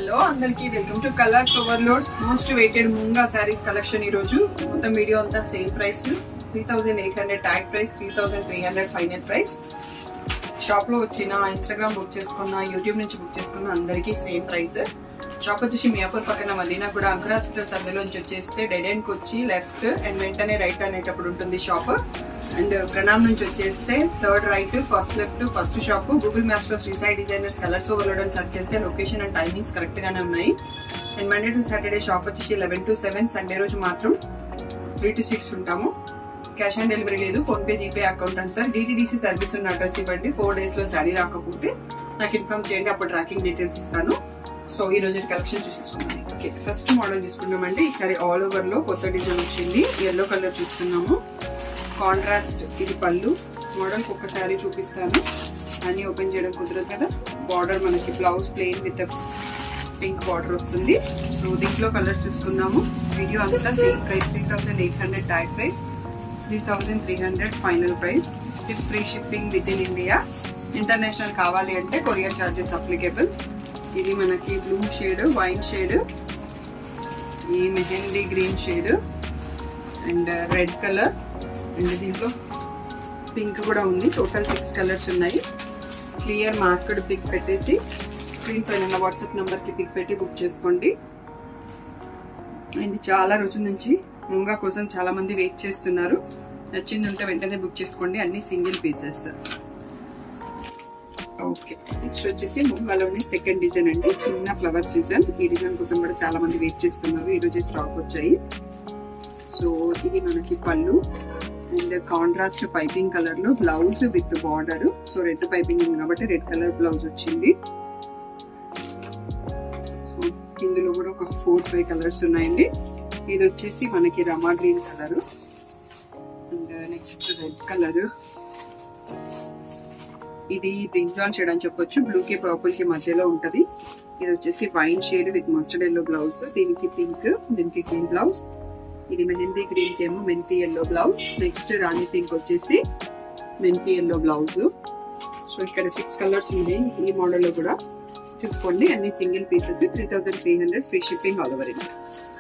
hello అందరికి welcome to colours overload most weighted munga saris collection ఈ రోజు మొత్తం వీడియో అంతా same price three thousand eight hundred tag price three thousand three hundred final price shop లో వచ్చిన Instagram book చేసుకున్న YouTube నుంచి బుక్ చేసుకున్న అందరికీ సేమ్ ప్రైస్ షాప్ వచ్చేసి మియాపూర్ పక్కన మదీనా కూడా అంకుర్ హాస్పిటల్ సర్వేలోంచి వచ్చేస్తే డెడ్ ఎండ్కి వచ్చి లెఫ్ట్ అండ్ వెంటనే రైట్ అనేటప్పుడు ఉంటుంది షాప్ అండ్ ప్రణామ్ నుంచి వచ్చేస్తే third right first left first shop Google Maps లో శ్రీసాయి డిజైనర్స్ కలర్స్ ఓవర్లోడ్ అని సెర్చ్ చేస్తే లొకేషన్ అండ్ టైమింగ్స్ కరెక్ట్ గానే ఉన్నాయి and Monday to Saturday shop వచ్చేసి లెవెన్ టు సెవెన్ సండే రోజు మాత్రం త్రీ టు సిక్స్ ఉంటాము క్యాష్ ఆన్ డెలివరీ లేదు ఫోన్ పే జీపే అకౌంట్ అని సార్ డిటిడిసి సర్వీస్ ఉన్న అడ్రస్ ఇవ్వండి ఫోర్ డేస్ లో శారీ రాకపోతే నాకు ఇన్ఫార్మ్ చేయండి అప్పుడు ట్రాకింగ్ డీటెయిల్స్ ఇస్తాను సో ఈ రోజు కలెక్షన్ చూసేస్తున్నాను ఓకే ఫస్ట్ మోడల్ చూసుకున్నామంటే ఈసారి ఆల్ ఓవర్ లో కొత్త డిజైన్ వచ్చింది ఎల్లో కలర్ చూస్తున్నాము కాంట్రాస్ట్ ఇది పళ్ళు మోడల్ ఒక్కసారి చూపిస్తాను అన్ని ఓపెన్ చేయడం కుదరదు కదా బార్డర్ మనకి blouse plain with pink border వస్తుంది సో దీంట్లో కలర్స్ చూసుకుందాము వీడియో అంతా same price three thousand eight hundred tag price three thousand three hundred final price with free shipping with in India international కావాలి అంటే కొరియర్ చార్జెస్ అప్లికేబుల్ ఇది మనకి blue shade wine shade ఈ mehndi green shade and red colour and దీంట్లో pink కూడా ఉంది total six colours ఉన్నాయి clear marked pic పెట్టేసి స్క్రీన్ పైన వాట్సాప్ నెంబర్కి పిక్ పెట్టి బుక్ చేసుకోండి అండ్ చాలా రోజుల నుంచి ముంగా కోసం చాలా మంది వెయిట్ చేస్తున్నారు నచ్చింది ఉంటే వెంటనే బుక్ చేసుకోండి అన్ని సింగిల్ పీసెస్ ఓకే నెక్స్ట్ వచ్చేసి ముంగాలోని సెకండ్ డిజైన్ అండి చిన్న ఫ్లవర్స్ డిజైన్ ఈ డిజైన్ కోసం కూడా చాలా మంది వెయిట్ చేస్తున్నారు ఈ రోజే స్టాక్ వచ్చాయి సో ఇది మనకి పళ్ళు అండ్ కాంట్రాస్ట్ పైపింగ్ కలర్ లో blouse with border so red piping ఉంది కాబట్టి రెడ్ కలర్ బ్లౌజ్ వచ్చింది సో ఇందులో కూడా ఒక ఫోర్ ఫైవ్ కలర్స్ ఉన్నాయండి ఇది వచ్చేసి మనకి Rama green colour and next red colour ఇది బ్రింజాల్ షేడ్ అని చెప్పొచ్చు బ్లూ కి పర్పుల్ కి మధ్యలో ఉంటది ఇది వచ్చేసి wine shade with mustard yellow blouse దీనికి పింక్ దీనికి గ్రీన్ బ్లౌజ్ ఇది మెహందీ గ్రీన్ కి ఏమో మెంతి ఎల్లో బ్లౌజ్ నెక్స్ట్ రాణి పింక్ వచ్చేసి మెంతి ఎల్లో బ్లౌజ్ సో ఇక్కడ సిక్స్ కలర్స్ ఉన్నాయి ఈ మోడల్ లో కూడా చూసుకోండి అన్ని single pieces three thousand three hundred free shipping all over India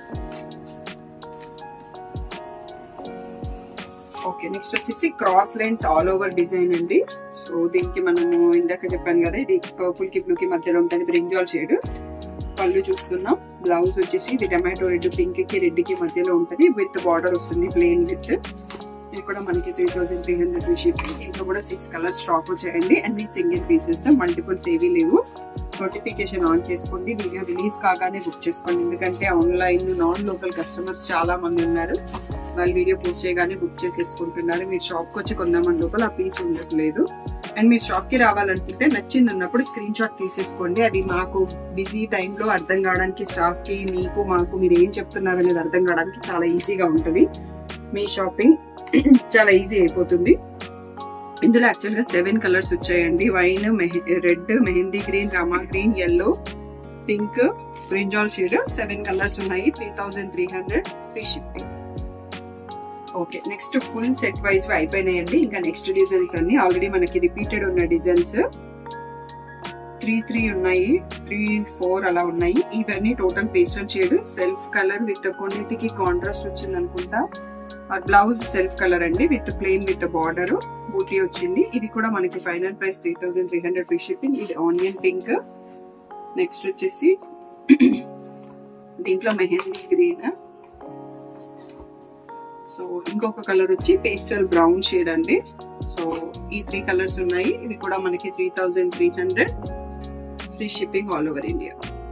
okay next వచ్చేసి cross lines all over design అండి సో దీనికి మనము ఇందాక చెప్పాను కదా ఇది పర్పుల్ కి బ్లూ కి మధ్యలో ఉంటుంది బ్రింజాల్ షేడ్ పళ్ళు చూస్తున్నాం బ్లౌజ్ వచ్చేసి ఇది టమాటో రెడ్ పింక్ కి రెడ్ కి మధ్యలో ఉంటుంది విత్ బార్డర్ వస్తుంది ప్లెయిన్ విత్ ఇది కూడా మనకి three thousand three hundred shipping ఇంట్లో కూడా సిక్స్ కలర్స్ స్టాక్ వచ్చాయండి అన్ని సింగిల్ పీసెస్ మల్టిపుల్స్ ఏవీ లేవు నోటిఫికేషన్ ఆన్ చేసుకోండి వీడియో రిలీజ్ కాగానే బుక్ చేసుకోండి ఎందుకంటే ఆన్లైన్ నాన్ లోకల్ కస్టమర్స్ చాలా మంది ఉన్నారు వాళ్ళు వీడియో పోస్ట్ చేయగానే బుక్ చేసేసుకుంటున్నారు మీరు షాప్కి వచ్చి కొందామని లోపల ఆ పీస్ ఉండట్లేదు అండ్ మీరు షాప్ కి రావాలనుకుంటే నచ్చింది ఉన్నప్పుడు స్క్రీన్ షాట్ తీసేసుకోండి అది మాకు బిజీ టైంలో అర్థం కావడానికి స్టాఫ్ కి మీకు మాకు మీరు ఏం చెప్తున్నారు అనేది అర్థం కావడానికి చాలా ఈజీగా ఉంటుంది మీ షాపింగ్ చాలా ఈజీ అయిపోతుంది ఇందులో యాక్చువల్ గా సెవెన్ కలర్స్ వచ్చాయండి wine red mehndi green Rama green yellow pink brinjal shade seven colours ఉన్నాయి three thousand three hundred free shipping okay next full set wise అయిపోయినాయండి ఇంకా నెక్స్ట్ డిజైన్స్ అన్ని ఆల్రెడీ మనకి రిపీటెడ్ ఉన్న డిజైన్స్ త్రీ త్రీ ఉన్నాయి three four అలా ఉన్నాయి ఇవన్నీ total pastel shade self colour with కొన్నిటికి కాంట్రాస్ట్ వచ్చింది అనుకుంటా బ్లౌజ్ సెల్ఫ్ కలర్ అండి విత్ ప్లెయిన్ విత్ బార్డర్ బూటీ వచ్చింది ఇది కూడా మనకి final price three thousand three hundred free shipping ఇది ఆనియన్ పింక్ నెక్స్ట్ వచ్చేసి దీంట్లో మెహందీ గ్రీన్ సో ఇంకొక కలర్ వచ్చి పేస్టల్ బ్రౌన్ షేడ్ అండి సో ఈ త్రీ కలర్స్ ఉన్నాయి ఇవి కూడా మనకి three thousand three hundred free shipping all over India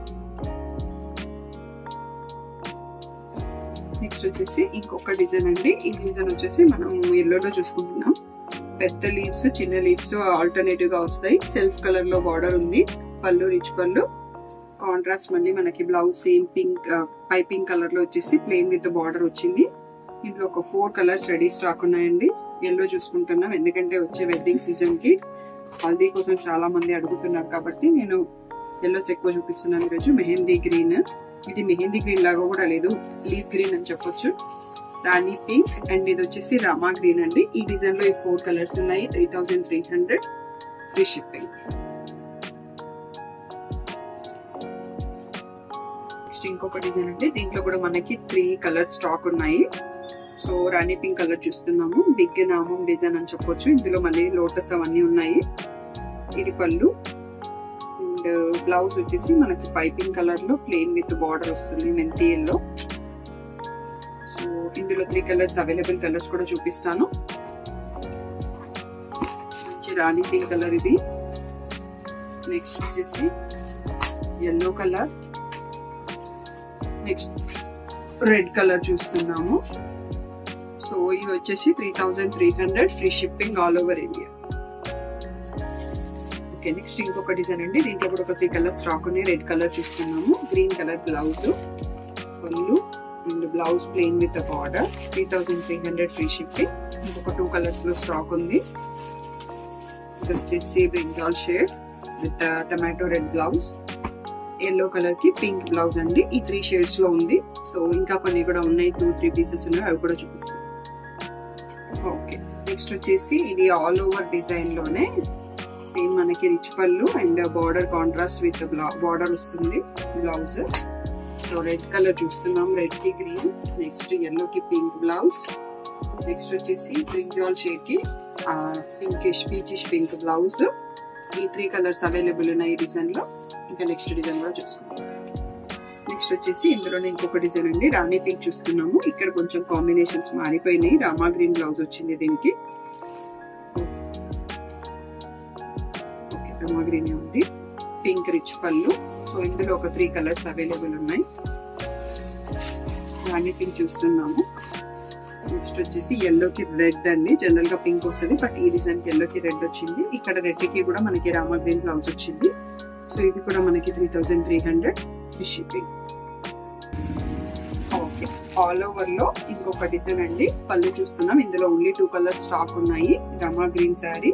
next వచ్చేసి ఇంకొక డిజైన్ అండి ఈ డిజైన్ వచ్చేసి మనం ఎల్లోలో చూసుకుంటున్నాం పెద్ద లీవ్స్ చిన్న లీవ్స్ ఆల్టర్నేటివ్ గా వస్తాయి సెల్ఫ్ కలర్ లో బార్డర్ ఉంది పళ్ళు రిచ్ పళ్ళు కాంట్రాస్ట్ మళ్ళీ మనకి blouse same pink piping colour లో వచ్చేసి ప్లెయిన్ విత్ బార్డర్ వచ్చింది ఇంట్లో ఒక ఫోర్ కలర్స్ రెడీ స్టాక్ ఉన్నాయండి ఎల్లో చూసుకుంటున్నాం ఎందుకంటే వచ్చే వెడ్డింగ్ సీజన్ కి హల్దీ కోసం చాలా మంది అడుగుతున్నారు కాబట్టి నేను ఎల్లోస్ ఎక్కువ చూపిస్తున్నాను ఈరోజు మెహందీ గ్రీన్ ఇది మెహందీ గ్రీన్ లాగా కూడా లేదు లీఫ్ గ్రీన్ అని చెప్పొచ్చు రాణి పింక్ అండ్ ఇది వచ్చేసి రామా గ్రీన్ అండి ఈ డిజైన్ లో ఈ ఫోర్ కలర్స్ ఉన్నాయి three thousand three hundred free shipping next ఇంకొక డిజైన్ అంటే దీంట్లో కూడా మనకి త్రీ కలర్ స్టాక్ ఉన్నాయి సో రాణి పింక్ కలర్ చూస్తున్నాము బిగ్ నామం డిజైన్ అని చెప్పొచ్చు ఇందులో మళ్ళీ లోటస్ అవన్నీ ఉన్నాయి ఇది పళ్ళు అండ్ బ్లౌజ్ వచ్చేసి మనకి పైపింగ్ కలర్ లో ప్లెయిన్ విత్ బార్డర్ వస్తుంది మెంతి ఎల్లో సో ఇందులో త్రీ కలర్స్ అవైలబుల్ కలర్స్ కూడా చూపిస్తాను మంచి రాణి పింక్ కలర్ ఇది నెక్స్ట్ వచ్చేసి yellow colour next red colour చూస్తున్నాము సో ఇవి వచ్చేసి three thousand three hundred free shipping all over India okay next ఇంకొక డిజైన్ అండి దీంట్లో కూడా ఒక త్రీ కలర్ స్టాక్ ఉన్నాయి రెడ్ కలర్ చూస్తున్నాము గ్రీన్ కలర్ బ్లౌజ్ పళ్ళు and blouse plain with border three thousand three hundred free shipping ఇంకొక two colours లో స్టాక్ ఉంది ఇది వచ్చేసి brinjal shade with tomato red blouse yellow colour కి పింక్ బ్లౌజ్ అండి ఈ త్రీ షేడ్స్ లో ఉంది సో ఇంకా కొన్ని కూడా ఉన్నాయి టూ త్రీ పీసెస్ ఉన్నాయి అవి కూడా చూపిస్తాను ఓకే నెక్స్ట్ వచ్చేసి ఇది ఆల్ ఓవర్ డిజైన్ లోనే సేమ్ మనకి రిచ్ పళ్ళు and border contrast with border వస్తుంది బ్లౌజ్ సో రెడ్ కలర్ చూస్తున్నాం రెడ్ కి గ్రీన్ నెక్స్ట్ ఎల్లో కి పింక్ బ్లౌజ్ నెక్స్ట్ వచ్చేసి బ్రింజాల్ షేడ్ కి పింకిష్ పీచిష్ పింక్ బ్లౌజ్ ఈ త్రీ కలర్స్ అవైలబుల్ ఉన్నాయి ఈ డిజైన్ లో ఇంకా నెక్స్ట్ డిజైన్ కూడా చూసుకుందాం నెక్స్ట్ వచ్చేసి ఇందులోనే ఇంకొక డిజైన్ అండి రాణి పింక్ చూస్తున్నాము ఇక్కడ కొంచెం కాంబినేషన్స్ మారిపోయినాయి రామా గ్రీన్ బ్లౌజ్ వచ్చింది దీనికి ఓకే రామా గ్రీన్ ఉంది పింక్ రిచ్ పళ్ళు సో ఇందులో ఒక త్రీ కలర్స్ అవైలబుల్ ఉన్నాయి రాణి పింక్ చూస్తున్నాము నెక్స్ట్ వచ్చేసి ఎల్లోకి రెడ్ అండి జనరల్ గా పింక్ వస్తుంది బట్ ఈ డిజైన్ కి ఎల్లోకి రెడ్ వచ్చింది ఇక్కడ రెడ్ కి కూడా మనకి రామా గ్రీన్ బ్లౌజ్ వచ్చింది సో ఇది కూడా మనకి three thousand three hundred shipping okay all over లో ఇంకొక డిజైన్ అండి పళ్ళు చూస్తున్నాం ఇందులో ఓన్లీ టూ కలర్ స్టాక్ ఉన్నాయి రమా గ్రీన్ శారీ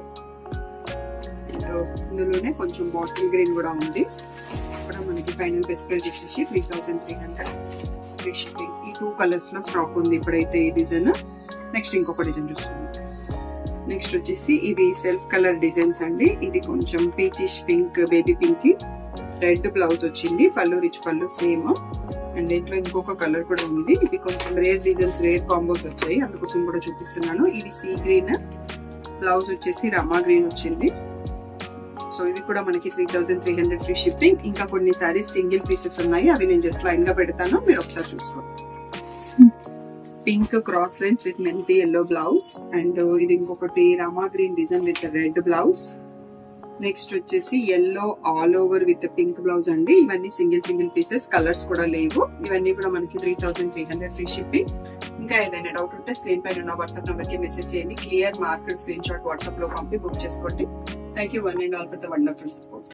ఇందులోనే కొంచెం బాటిల్ గ్రీన్ కూడా ఉంది కూడా మనకి ఫైనల్ బెస్ట్ ప్రైస్ వచ్చేసి three thousand three hundred free shipping ఈ టూ కలర్స్ లో స్టాక్ ఉంది ఇప్పుడైతే ఈ డిజైన్ నెక్స్ట్ ఇంకొక డిజైన్ చూస్తున్నాం నెక్స్ట్ వచ్చేసి ఇవి సెల్ఫ్ కలర్ డిజైన్స్ అండి ఇది కొంచెం పీచిష్ పింక్ బేబీ పింక్ కి రెడ్ బ్లౌజ్ వచ్చింది పళ్ళు రిచ్ పళ్ళు సేమ్ అండ్ దీంట్లో ఇంకొక కలర్ కూడా ఉంది ఇది కొంచెం రేర్ డిజైన్స్ రేర్ కాంబోస్ వచ్చాయి అందుకోసం కూడా చూపిస్తున్నాను ఇది సీ గ్రీన్ బ్లౌజ్ వచ్చేసి రమా గ్రీన్ వచ్చింది సో ఇది కూడా మనకి three thousand three hundred free shipping ఇంకా కొన్ని సారీస్ సింగిల్ పీసెస్ ఉన్నాయి అవి నేను జస్ట్ లైన్ గా పెడతాను మీరు ఒకసారి చూసుకోండి పింక్ క్రాస్ లైన్స్ విత్ మెంతి ఎల్లో బ్లౌజ్ అండ్ ఇది ఇంకొకటి Rama green design with red blouse next వచ్చేసి yellow all over with pink blouse అండి ఇవన్నీ సింగిల్ సింగిల్ పీసెస్ కలర్స్ కూడా లేవు ఇవన్నీ కూడా మనకి three thousand three hundred free shipping ఇంకా ఏదైనా డౌట్ ఉంటే స్క్రీన్ పైన ఉన్న వాట్సాప్ నెంబర్ కి మెసేజ్ చేయండి clear marked screenshot WhatsApp లో పంపి బుక్ చేసుకోండి thank you one and all for the wonderful support